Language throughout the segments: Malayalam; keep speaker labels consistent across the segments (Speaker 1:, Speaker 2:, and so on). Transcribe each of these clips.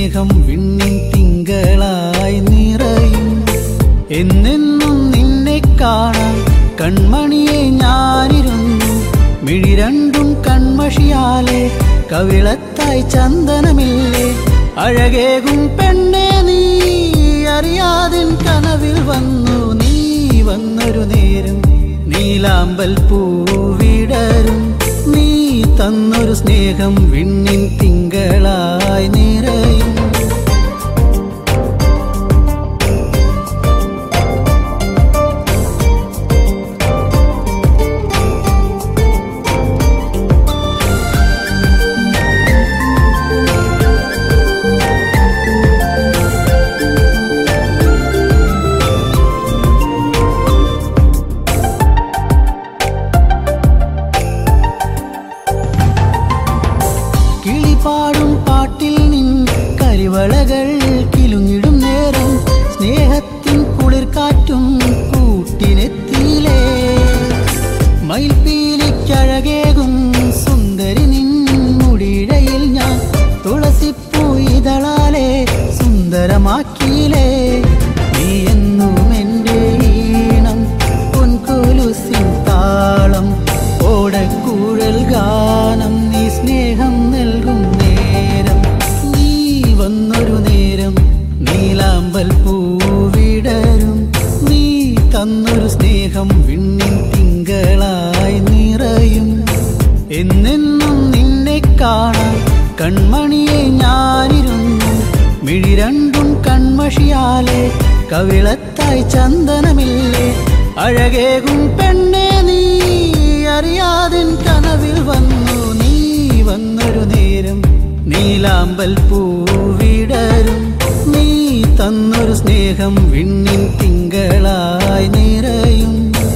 Speaker 1: സ്നേഹം വിണ്ണിൻ തിങ്കളായി നിറയും എന്നെന്നും നിന്നെ കാണാൻ കൺമണിയെ ഞാനിരുന്നു മിഴി രണ്ടും കൺമഷിയാലെ കവിളത്തായി ചന്ദനമില്ലേ അഴകേകും പെണ്ണെ നീ അറിയാതിൻ കനവിൽ വന്നു നീ വന്നൊരു നേരം നീലാമ്പൽ പൂവിടരും നീ തന്നൊരു സ്നേഹം വിണ്ണിൻ തിങ്കളായി നിറയും കിളിപാടും പാട്ടിൽ നിൻ കരിവളകൾ കിലുങ്ങിടും നേരം സ്നേഹത്തിൻ കുളിർക്കാറ്റും കൂട്ടിനെത്തിയിലേ മയിൽപ്പീലിക്കഴകേകും സുന്ദരി നിൻ മുടിയിഴയിൽ ഞാൻ തുളസിപ്പൂ ഇതളാലെ സുന്ദരമാക്കിയിലേ നീ എന്നും എൻ്റെ ഈണം പൊൻകൊലുസിൻ താളം ഓടക്കൂഴൽ ഗാനം നീ സ്നേഹം നൽകും നേരം നീ വന്നൊരു നേരം നീലാമ്പൽ പൂവിടരും നീ തന്നൊരു സ്നേഹം വിണ്ണിൻ തിങ്കളായി നിറയും എന്നെന്നും നിന്നെ കാണാൻ കൺമണിയെ ഞാനിരുന്നു മിഴി രണ്ടും കൺമഷിയാലെ കവിളത്തായി ചന്ദനമില്ലേ അഴകേകും പെണ്ണെ നീ അറിയാതിൻ കനവിൽ വന്നു നീ വന്നൊരു നേരം നീലാമ്പൽ പൂവിടരും നീ തന്നൊരു സ്നേഹം വിണ്ണിൻ തിങ്കളായി നിറയും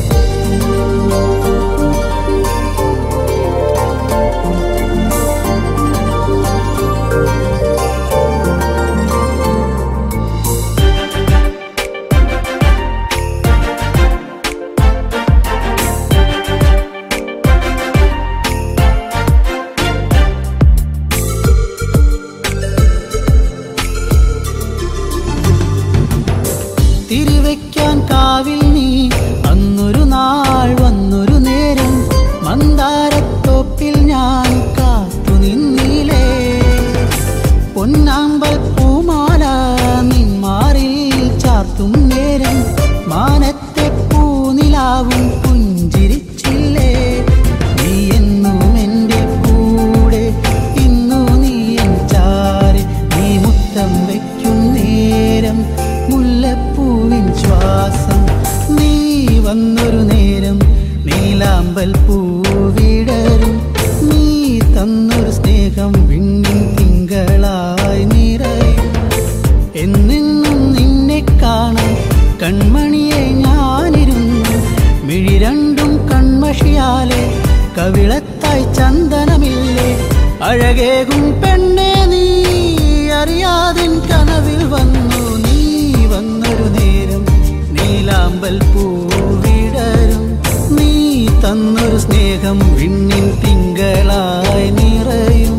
Speaker 1: തിരിവെക്കാൻ കാവിൽ നീ അന്നൊരു നാൾ വന്നൊരു നേരം മന്ദാരത്തോപ്പിൽ ഞാൻ കാത്തു നിന്നിലേ പൊന്നാമ്പൽ പൂമാല നിന്മാറിൽ ചാർത്തും നേരം മാനത്തെ പൂനിലാവും പുഞ്ചിരിച്ചില്ലേ നീ എന്നും എൻ്റെ കൂടെ ഇന്നു നീ എൻ ചാരെ നീ മുത്തം വയ്ക്കും നേരം മുല്ലപ്പൂവിൻ ശ്വാസം നീ വന്നൊരു നേരം നീലാമ്പൽ പൂവിടരും നീ തന്നൊരു സ്നേഹം വിണ്ണിൻ തിങ്കളായി നിറയും എന്നെന്നും നിന്നെ കാണാൻ കൺമണിയെ ഞാനിരുന്നു മിഴി രണ്ടും കൺമഷിയാലെ കവിളത്തായി ചന്ദനമില്ലേ അഴകേകും പെണ്ണെ നീ അറിയാതിൻ കനവിൽ വന്നു നീ വന്നൊരു നേരം നീലാമ്പൽ പൂവിടരും നീ തന്നൊരു സ്നേഹം വിണ്ണിൻ തിങ്കളായി നിറയും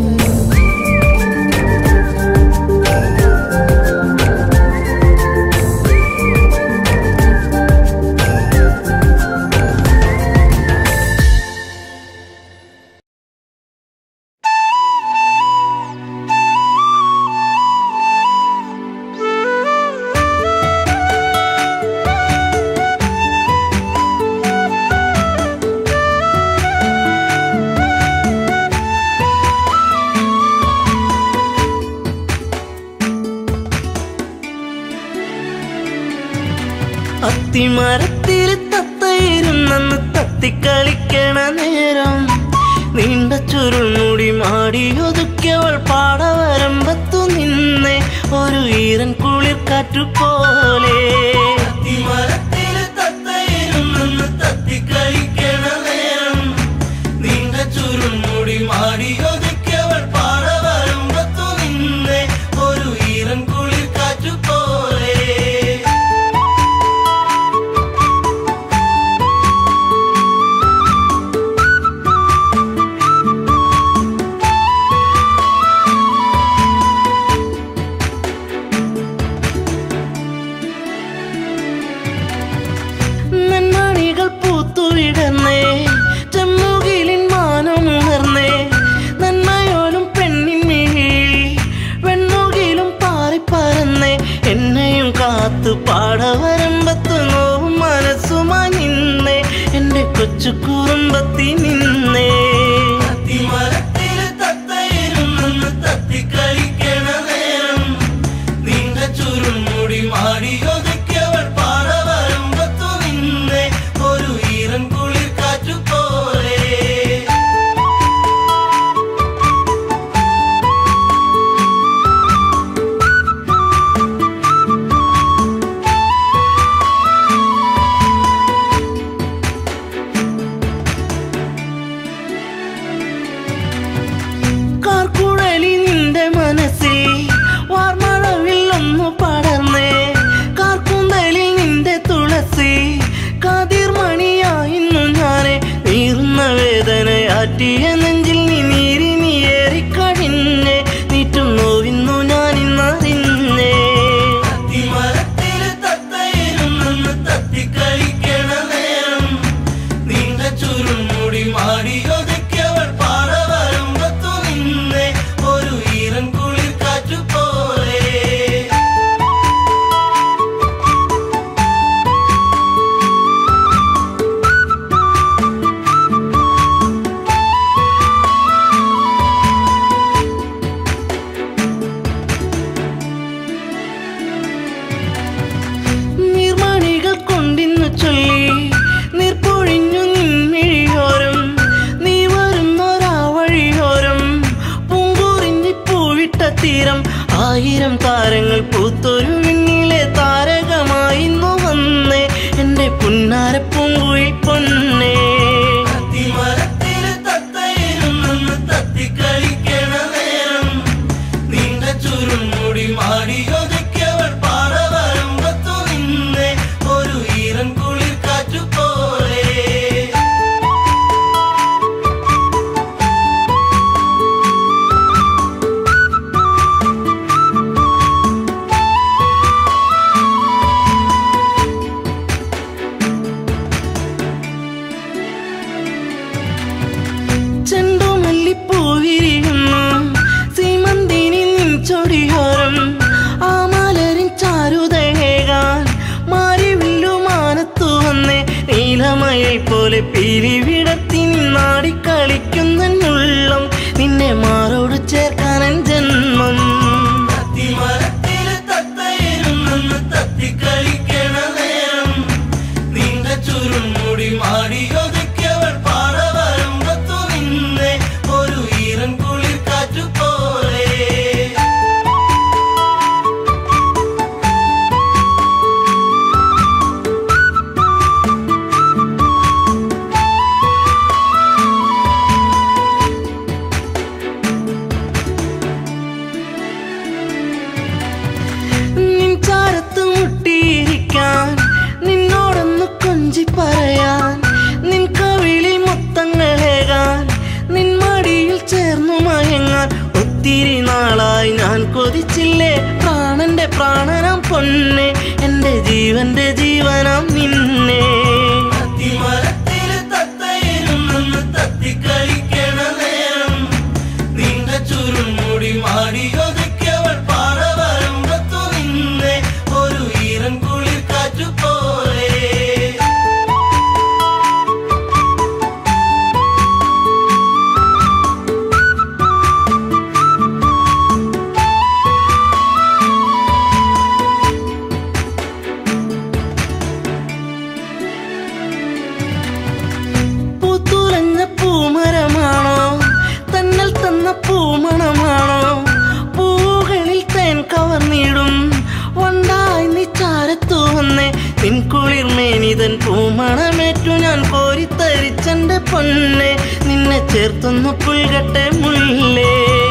Speaker 2: അത്തിമരത്തിൽ തത്തയിരുന്നെന്ന് തത്തിക്കളിക്കണ നേരം നീണ്ട ചുരുൾമുടി മാടിയൊതുക്കിയവൾ പാടവരമ്പത്തു നിന്നെ ഒരു ഈരൻ കുളിർ കാറ്റു പോലെ അത്തിമരത്തിൽ തത്തയിരുന്നെന്ന് തത്തിക്കളിക്കണ നേരം നീണ്ട ചുരുൾമുടി മാടിയൊതുക്കിയവൾ പാടവരമ്പത്തു നിന്നെ ഒരു ഈരൻ കുളിർ കാറ്റു പോലെ കാറ്റിയ നെഞ്ചിൽ നീ നീരി നീ ഏറിക്കഴിഞ്ഞേ നീറ്റും നോവിന്നു ഞാൻ ഇന്നറിഞ്ഞേ അത്തിമരത്തില് തത്തയിരുന്നെന്ന് തത്തിക്കളിക്കണ നേരം നീണ്ട ചുരുൾമുടി മാടി ഒതുക്കിയവൾ പാടവരമ്പത്തു നിന്നെ ഒരു ഈറൻ കുളിർ കാറ്റു പോലെ നീർമണികൾ കൊണ്ടിന്നു ചൊല്ലി നീർപ്പൊഴിഞ്ഞു നിൻമിഴിയോരം നീ വരുന്നൊരാ വഴിയോരം പൂങ്കുറിഞ്ഞി പൂവിട്ട തീരം ആയിരം താരങ്ങൾ പൂത്തൊരു വിണ്ണിലെ താരകമായിന്നു വന്നേ എന്റെ പുന്നാര പൂങ്കുഴി പൊന്നേ തത്തിക്കളിക്കണ നേരം നീണ്ട ചുരുൾമുടി മാടി ഒതുക്കിയവൾ പാടവരമ്പത്തു നിന്നെ ഒരു ഈറൻ കുളിർ കാറ്റു പോലെ ചെണ്ടുമല്ലിപ്പൂവിരിയുന്നു സീമന്തിനി നിൻ ചൊടിയോരം ആ മലരിൻ ചാരുതേകാൻ മാറിവില്ലു മാനത്തു വന്നേ നീലമയെ പോലെ പീലി വിടത്തി നിന്നാടിക്കളിക്കുന്ന ഉള്ളം നിന്നെ മാറോട് ചേർക്കാനൻ ജന്മം തത്തിക്കളിക്കണ നേരം നീണ്ട ചുരുൾമുടി മാടി ഒതുക്കിയവൾ പാടവരമ്പത്തു നിന്നെ ഒരു ഈറൻ കുളിർ കാറ്റു പോലെ നിൻ ചാരത്ത് മുട്ടിയിരിക്കാൻ നിന്നോടൊന്ന് കൊഞ്ചി പറയാൻ നിൻ കവിളിൽ മൊത്തങ്ങളേകാൻ നിൻ മടിയിൽ ചേർന്നു മയങ്ങാൻ ഒത്തിരി നാളായി ഞാൻ കൊതിച്ചില്ലേ പ്രാണന്റെ പ്രാണനാം പൊന്നെ എന്റെ ജീവന്റെ ജീവനാം നിന്നെ തത്തിക്കളിക്കണ നേരം നീണ്ട ചുരുൾമുടി മാടി ഒതുക്കിയവൾ പാടവരമ്പത്തു നിന്നെ ഒരു ഈറൻ കുളിർ കാറ്റു പോലെ പൂത്തുലഞ്ഞ പൂമരമാണോ തന്നൽ തന്ന പൂമണമാണോ പൂകളിൽ തേൻ കവർന്നിടും വണ്ടായി നീ ചാരത്തു വന്നേ നിൻ കുളിർമേനിതൻ പൂമണമേറ്റു ഞാൻ കോരിത്തരിച്ചെന്റെ പൊന്നെ നിന്നെ ചേർത്തൊന്നു പുൽകട്ടെ മുല്ലേ